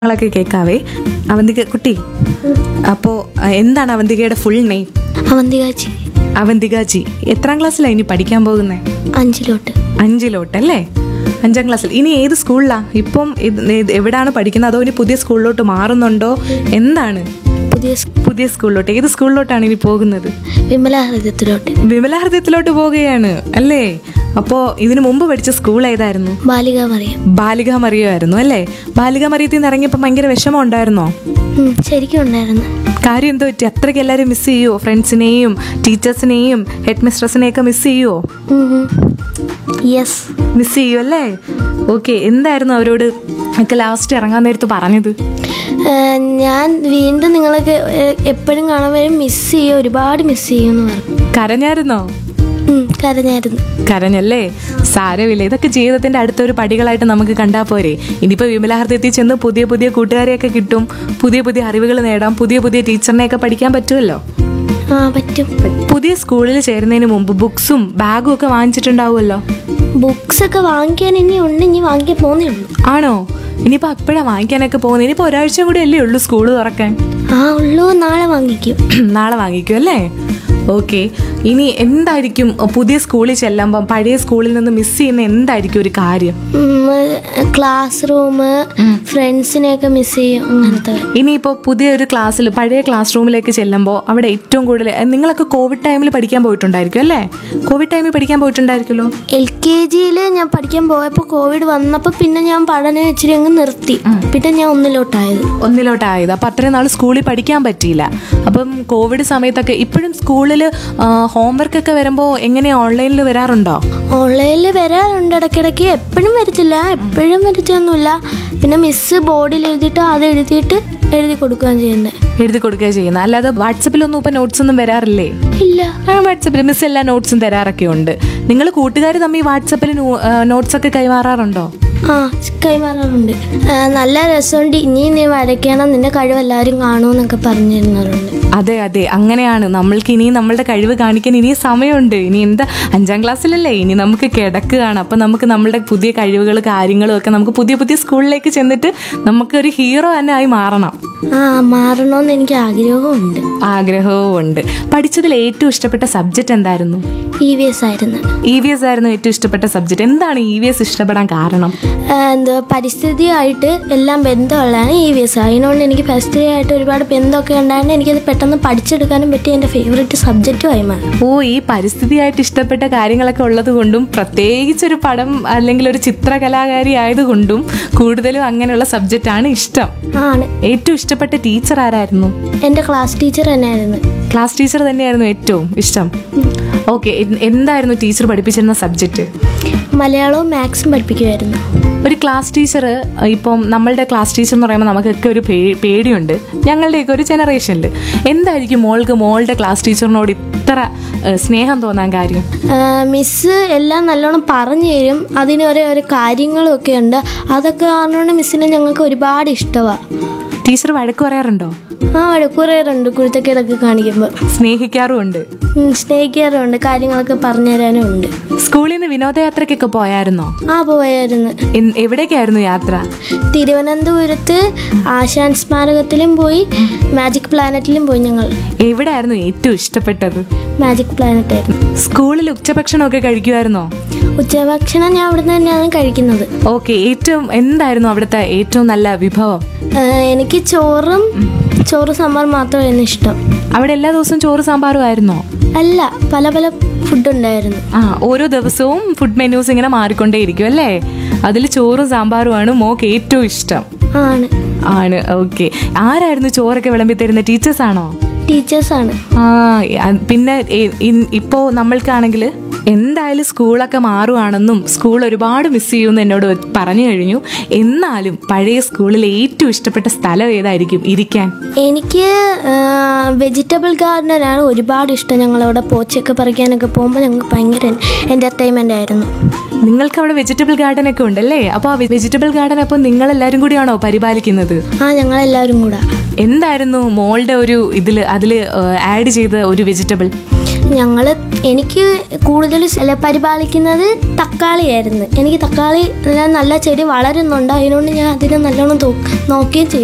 ങ്ങളൊക്കെ കേൾക്കാവേ അവന്തിക കുട്ടി അപ്പോൾ എന്താണ് അവന്തികയുടെ ഫുൾ നെയിം അവന്തികാച്ചി അവന്തിക ജി എത്രാം ക്ലാസ്സിലാണ് ഇനി പഠിക്കാൻ പോകുന്നത് അഞ്ചിലോട്ട് അഞ്ചിലോട്ടല്ലേ അഞ്ചാം ക്ലാസ്സിൽ ഇനി ഏത് സ്കൂളിലാ ഇപ്പം ഇത് ഏത് എവിടാണ് പഠിക്കുന്നത് അതോ ഇനി പുതിയ സ്കൂളിലോട്ട് മാറുന്നുണ്ടോ എന്താണ് പുതിയ സ് പുതിയ സ്കൂളിലോട്ട് ഏത് സ്കൂളിലോട്ടാണ് ഇനി പോകുന്നത് വിമല ഹൃദയത്തിലോട്ട് വിമലാഹൃദയത്തിലോട്ട് പോവുകയാണ് അല്ലേ അപ്പോൾ ഇതിനു മുമ്പ് പഠിച്ച സ്കൂൾ ഏതായിരുന്നു ബാലിക മറിയം ബാലിക മറിയമായിരുന്നു അല്ലേ ബാലിക മറിയത്തിൽ നിന്ന് ഇറങ്ങിയപ്പോൾ ഭയങ്കര വിഷമം ഉണ്ടായിരുന്നോ ഉം, ശരിക്കും ഉണ്ടായിരുന്നു കാര്യം എന്തോ പറ്റി അത്രയ്ക്ക് എല്ലാവരും മിസ് ചെയ്യുമോ ഫ്രണ്ട്സിനെയും ടീച്ചേഴ്സിനെയും ഹെഡ് മിസ്ട്രസിനെയൊക്കെ മിസ് ചെയ്യുമോ യെസ് മിസ് ചെയ്യും അല്ലേ ഓക്കെ എന്തായിരുന്നു അവരോട് ഒക്കെ ലാസ്റ്റ് ഇറങ്ങാൻ നേരത്ത് പറഞ്ഞത് ഞാൻ വീണ്ടും നിങ്ങളൊക്കെ എപ്പോഴും കാണുമ്പോഴും മിസ് ചെയ്യും ഒരുപാട് മിസ് ചെയ്യും എന്ന് പറഞ്ഞു കരഞ്ഞായിരുന്നോ ഉം, കരഞ്ഞായിരുന്നു കരഞ്ഞല്ലേ സാരമില്ല ഇതൊക്കെ ജീവിതത്തിന്റെ അടുത്തൊരു പടികളായിട്ട് നമുക്ക് കണ്ടാൽ പോരെ ഇനിയിപ്പോൾ വിമലാഹൃദയത്തിൽ ചെന്ന് പുതിയ പുതിയ കൂട്ടുകാരെയൊക്കെ കിട്ടും പുതിയ പുതിയ അറിവുകൾ നേടാം പുതിയ പുതിയ ടീച്ചറിനെയൊക്കെ പഠിക്കാൻ പറ്റുമല്ലോ ആ പറ്റും പുതിയ സ്കൂളിൽ ചേരുന്നതിന് മുമ്പ് ബുക്സും ബാഗും ഒക്കെ വാങ്ങിച്ചിട്ടുണ്ടാവുമല്ലോ ബുക്സ് ഒക്കെ വാങ്ങിക്കാൻ ഇനി ഉണ്ട് ഇനി വാങ്ങിക്കാൻ പോകുന്നേ ഉള്ളൂ ആണോ ഇനിയിപ്പോൾ അപ്പോഴാണ് വാങ്ങിക്കാനൊക്കെ പോകുന്നത് ഇനിയിപ്പോൾ ഒരാഴ്ച കൂടി അല്ലേ ഉള്ളൂ സ്കൂൾ തുറക്കാൻ ആ ഉള്ളൂ നാളെ വാങ്ങിക്കും നാളെ വാങ്ങിക്കും അല്ലേ ഓക്കെ ഇനി എന്തായിരിക്കും പുതിയ സ്കൂളിൽ ചെല്ലുമ്പം പഴയ സ്കൂളിൽ നിന്ന് മിസ് ചെയ്യുന്ന എന്തായിരിക്കും ഒരു കാര്യം ക്ലാസ് റൂം ഫ്രണ്ട്സിനെയൊക്കെ മിസ് ചെയ്യും അങ്ങനത്തെ ഇനിയിപ്പോൾ പുതിയൊരു ക്ലാസ്സിൽ പഴയ ക്ലാസ് റൂമിലേക്ക് ചെല്ലുമ്പോൾ അവിടെ ഏറ്റവും കൂടുതൽ എ, നിങ്ങളൊക്കെ കോവിഡ് ടൈമിൽ പഠിക്കാൻ പോയിട്ടുണ്ടായിരിക്കും അല്ലേ കോവിഡ് ടൈമിൽ പഠിക്കാൻ പോയിട്ടുണ്ടായിരിക്കുമല്ലോ എൽ കെ ജിയിൽ ഞാൻ പഠിക്കാൻ പോയപ്പോൾ കോവിഡ് വന്നപ്പോൾ പിന്നെ ഞാൻ പഠനം ഇച്ചിരി അങ്ങ് നിർത്തി പിന്നെ ഞാൻ ഒന്നിലോട്ടായത് ഒന്നിലോട്ടായത് അപ്പം അത്രയും നാൾ സ്കൂളിൽ പഠിക്കാൻ പറ്റിയില്ല അപ്പം കോവിഡ് സമയത്തൊക്കെ ഇപ്പോഴും സ്കൂളിൽ ഹോംവർക്ക് ഒക്കെ വരുമ്പോൾ എങ്ങനെയാ ഓൺലൈനിൽ വരാറുണ്ടോ ഓൺലൈനിൽ വരാറുണ്ട് ഇടയ്ക്കിടയ്ക്ക് എപ്പോഴും വരത്തില്ല എപ്പോഴും വരത്തൊന്നുമില്ല പിന്നെ മിസ്സ് ബോർഡിൽ എഴുതിയിട്ട് അത് എഴുതിയിട്ട് എഴുതി കൊടുക്കുകയാണ് ചെയ്യുന്നത് എഴുതി കൊടുക്കുക ചെയ്യുന്നത് അല്ലാതെ വാട്സപ്പിലൊന്നും ഇപ്പം നോട്ട്സ് ഒന്നും വരാറില്ലേ ഇല്ല ആ വാട്സപ്പിൽ മിസ് എല്ലാ നോട്ട്സും തരാറൊക്കെ ഉണ്ട് നിങ്ങൾ കൂട്ടുകാർ തമ്മിൽ വാട്സപ്പിൽ നോട്ട്സ് ഒക്കെ കൈമാറാറുണ്ടോ ആ കൈമാറാറുണ്ട് ആ, നല്ല രസമുണ്ട് ഇനി നീ വരയ്ക്കണം നിന്റെ കഴിവ് എല്ലാവരും കാണുമെന്നൊക്കെ പറഞ്ഞിരുന്നവരുണ്ട് അതെ അതെ അങ്ങനെയാണ് നമ്മൾക്ക് ഇനി നമ്മളുടെ കഴിവ് കാണിക്കാൻ ഇനി സമയമുണ്ട് ഇനി എന്താ അഞ്ചാം ക്ലാസ്സിലല്ലേ ഇനി നമുക്ക് കിടക്കുകയാണ് അപ്പം നമുക്ക് നമ്മളുടെ പുതിയ കഴിവുകൾ കാര്യങ്ങളും ഒക്കെ നമുക്ക് പുതിയ പുതിയ സ്കൂളിലേക്ക് ചെന്നിട്ട് നമുക്കൊരു ഹീറോ തന്നെ ആയി മാറണം ആ മാറണമെന്ന് എനിക്ക് ആഗ്രഹമുണ്ട് ആഗ്രഹവും ഉണ്ട് പഠിച്ചതിൽ ഏറ്റവും ഇഷ്ടപ്പെട്ട സബ്ജക്റ്റ് എന്തായിരുന്നു ഇ വി എസ് ആയിരുന്നു ഇ വി എസ് ആയിരുന്നു ഏറ്റവും ഇഷ്ടപ്പെട്ട സബ്ജക്റ്റ് എന്താണ് ഇ വി എസ് ഇഷ്ടപ്പെടാൻ കാരണം ആ, എന്തുവാ പരിസ്ഥിതിയായിട്ട് എല്ലാം ബന്ധമുള്ളതാണ് ഇ വി എസ് അതിനോണ്ട് എനിക്ക് പരിസ്ഥിതിയായിട്ട് ഒരുപാട് ബന്ധമൊക്കെ ഉണ്ടായിരുന്നു എനിക്കത് പെട്ടെന്ന് പഠിച്ചെടുക്കാനും പറ്റി എൻ്റെ ഫേവറേറ്റ് സബ്ജക്റ്റുമായി മാറി ഓ ഈ പരിസ്ഥിതിയായിട്ട് ഇഷ്ടപ്പെട്ട കാര്യങ്ങളൊക്കെ ഉള്ളത് കൊണ്ടും പ്രത്യേകിച്ച് ഒരു പടം അല്ലെങ്കിൽ ഒരു ചിത്രകലാകാരി ആയതുകൊണ്ടും കൂടുതലും അങ്ങനെയുള്ള സബ്ജക്റ്റാണ് ഇഷ്ടം ആണ് ഏറ്റവും ഇഷ്ടപ്പെട്ട ടീച്ചർ ആരായിരുന്നു എൻ്റെ ക്ലാസ് ടീച്ചർ തന്നെയായിരുന്നു ക്ലാസ് ടീച്ചർ തന്നെയായിരുന്നു ഏറ്റവും ഇഷ്ടം ഓക്കെ എന്തായിരുന്നു ടീച്ചർ പഠിപ്പിച്ചിരുന്ന സബ്ജക്റ്റ് മലയാളവും മാത്സും പഠിപ്പിക്കുമായിരുന്നു ഒരു ക്ലാസ് ടീച്ചർ ഇപ്പം നമ്മളുടെ ക്ലാസ് ടീച്ചർ എന്ന് പറയുമ്പോൾ നമുക്കൊക്കെ ഒരു പേ- പേടിയുണ്ട് ഞങ്ങളുടെയൊക്കെ ഒരു ജനറേഷനിൽ എന്തായിരിക്കും മോൾക്ക് മോളുടെ ക്ലാസ് ടീച്ചറിനോട് ഇത്ര ഏഹ്, സ്നേഹം തോന്നാൻ കാര്യം ആ, മിസ്സ് എല്ലാം നല്ലോണം പറഞ്ഞു തരും അതിന് ഓരോ ഓരോ കാര്യങ്ങളും ഒക്കെ ഉണ്ട് അതൊക്കെ കാരണമാണ് മിസ്സിനെ ഞങ്ങൾക്ക് ഒരുപാട് ഇഷ്ടമാണ് ടീച്ചർ വഴക്ക് പറയാറുണ്ടോ ആ വഴക്കുറയാറുണ്ട് കുരുത്തക്കേടൊക്കെ കാണിക്കുമ്പോൾ സ്നേഹിക്കാറുമുണ്ട് ഉം, സ്നേഹിക്കാറുണ്ട് കാര്യങ്ങളൊക്കെ പറഞ്ഞു തരാനും ഉണ്ട് സ്കൂളിൽ നിന്ന് വിനോദയാത്രയ്ക്കൊക്കെ പോയായിരുന്നോ ആ പോയായിരുന്നു എൻ- എവിടേക്കായിരുന്നു യാത്ര തിരുവനന്തപുരത്ത് ആശാൻ സ്മാരകത്തിലും പോയി മാജിക് പ്ലാനറ്റിലും പോയി ഞങ്ങൾ എവിടെയായിരുന്നു ഏറ്റവും ഇഷ്ടപ്പെട്ടത് മാജിക് പ്ലാനറ്റ് ആയിരുന്നു സ്കൂളിൽ ഉച്ചഭക്ഷണമൊക്കെ കഴിക്കുമായിരുന്നോ ഉച്ചഭക്ഷണം ഞാൻ അവിടുന്ന് തന്നെയാണ് കഴിക്കുന്നത് ഓക്കെ ഏറ്റവും എന്തായിരുന്നു അവിടുത്തെ ഏറ്റവും നല്ല വിഭവം ആ, എനിക്ക് ചോറും ചോറ് സാമ്പാർ മാത്രമായിരുന്നു ഇഷ്ടം അവിടെ എല്ലാ ദിവസവും ചോറ് സാമ്പാറും ആയിരുന്നോ അല്ല പല പല ഫുഡ് ഉണ്ടായിരുന്നു ആ ഓരോ ദിവസവും ഫുഡ് മെനൂസ് ഇങ്ങനെ മാറിക്കൊണ്ടേയിരിക്കും അല്ലേ അതിൽ ചോറും സാമ്പാറുമാണ് മോക്ക് ഏറ്റവും ഇഷ്ടം ആണ് ആണ് ഓക്കെ ആരായിരുന്നു ചോറൊക്കെ വിളമ്പി തരുന്ന ടീച്ചേഴ്സ് ആണോ ടീച്ചേഴ്സാണ് ആ അ- പിന്നെ എ- ഇൻ- ഇപ്പോ നമ്മൾക്കാണെങ്കിൽ എന്തായാലും സ്കൂളൊക്കെ മാറുവാണെന്നും സ്കൂൾ ഒരുപാട് മിസ് ചെയ്യുമെന്ന് എന്നോട് പറഞ്ഞു കഴിഞ്ഞു എന്നാലും പഴയ സ്കൂളിൽ ഏറ്റവും ഇഷ്ടപ്പെട്ട സ്ഥലം ഏതായിരിക്കും ഇരിക്കാൻ എനിക്ക് വെജിറ്റബിൾ ഗാർഡനാണ് ഒരുപാട് ഇഷ്ടം ഞങ്ങളവിടെ പോച്ചയൊക്കെ പറിക്കാനൊക്കെ പോകുമ്പോൾ ഞങ്ങൾക്ക് ഭയങ്കര എൻ്റർടൈൻമെൻ്റ് ആയിരുന്നു നിങ്ങൾക്ക് അവിടെ വെജിറ്റബിൾ ഗാർഡൻ ഒക്കെ ഉണ്ടല്ലേ അപ്പോൾ ആ വെജിറ്റബിൾ ഗാർഡൻ അപ്പോൾ നിങ്ങൾ എല്ലാവരും കൂടിയാണോ പരിപാലിക്കുന്നത് ആ ഞങ്ങളെല്ലാവരും കൂടെ എന്തായിരുന്നു മോളുടെ ഒരു ഇതിൽ അതിൽ ആഡ് ചെയ്ത ഒരു വെജിറ്റബിൾ ഞങ്ങൾ എനിക്ക് കൂടുതൽ സ് പരിപാലിക്കുന്നത് തക്കാളിയായിരുന്നു എനിക്ക് തക്കാളി എല്ലാം നല്ല ചെടി വളരുന്നുണ്ട് അതിനുകൊണ്ട് ഞാൻ അതിനെ നല്ലോണം തോ- നോക്കുകയും ചെയ്യും